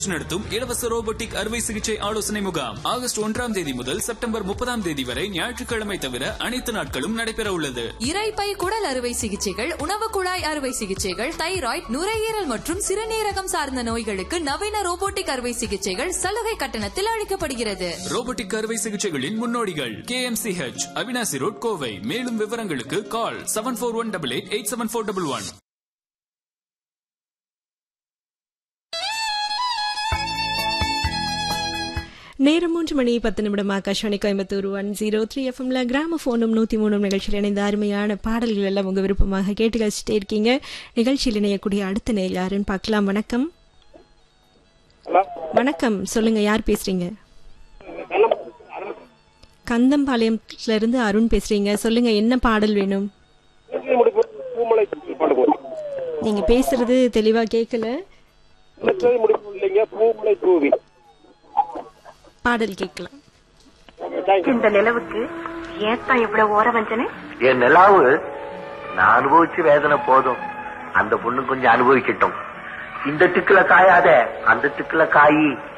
நடத்தும் இலவச ரோபோட்டிக் அறுவை சிகிச்சை ஆலோசனை முகாம் ஆகஸ்ட் ஒன்றாம் தேதி முதல் செப்டம்பர் முப்பதாம் தேதி வரை ஞாயிற்றுக்கிழமை தவிர அனைத்து நாட்களும் நடைபெற உள்ளது இரைப்பை குடல் அறுவை சிகிச்சைகள் உணவு குழாய் அறுவை சிகிச்சைகள் தைராய்டு நுரையீரல் மற்றும் சிறுநீரகம் சார்ந்த நோய்களுக்கு நவீன ரோபோட்டிக் அறுவை சிகிச்சைகள் சலுகை கட்டணத்தில் அளிக்கப்படுகிறது ரோபோட்டிக் அறுவை சிகிச்சைகளின் முன்னோடிகள் K M C H Avinashi road Kovai மேலும் விவரங்களுக்கு call seven four one double eight eight seven four double one நேரம் மூன்று மணி பத்து நிமிடம் Akashvani Coimbatore one zero three எஃப்எம்ல கிராம போனும் நூத்தி மூணும் நிகழ்ச்சியில் இணைந்த அருமையான பாடல்கள் எல்லாம் உங்க விருப்பமாக கேட்டு கழிச்சிட்டே இருக்கீங்க நிகழ்ச்சியில் இணையக்கூடிய அடுத்த நேர் யாருன்னு பார்க்கலாம் வணக்கம் ஹலோ வணக்கம் சொல்லுங்க யார் பேசுறீங்க கந்தம்பாளையத்துல இருந்து அருண் பேசுறீங்க சொல்லுங்க என்ன பாடல் வேணும் பூமலை முடிப்பு பூமலை பாட்டு போகுது நீங்க பேசுறது தெளிவா கேட்கல நிலத்தடி முடிப்பு இல்லைங்க பூமலை தூவி பாடல் கேட்கலாம் தேங்க்யூ இந்த நிலவுக்கு ஏத்தான் இவ்வளவு ஓர வஞ்சனை என் நிலாவு நான் அனுபவிச்ச வேதனை போதும் அந்த பொண்ணு கொஞ்சம் அனுபவிக்கட்டும் இந்த திக்குல காயாத அந்த திக்குல காயி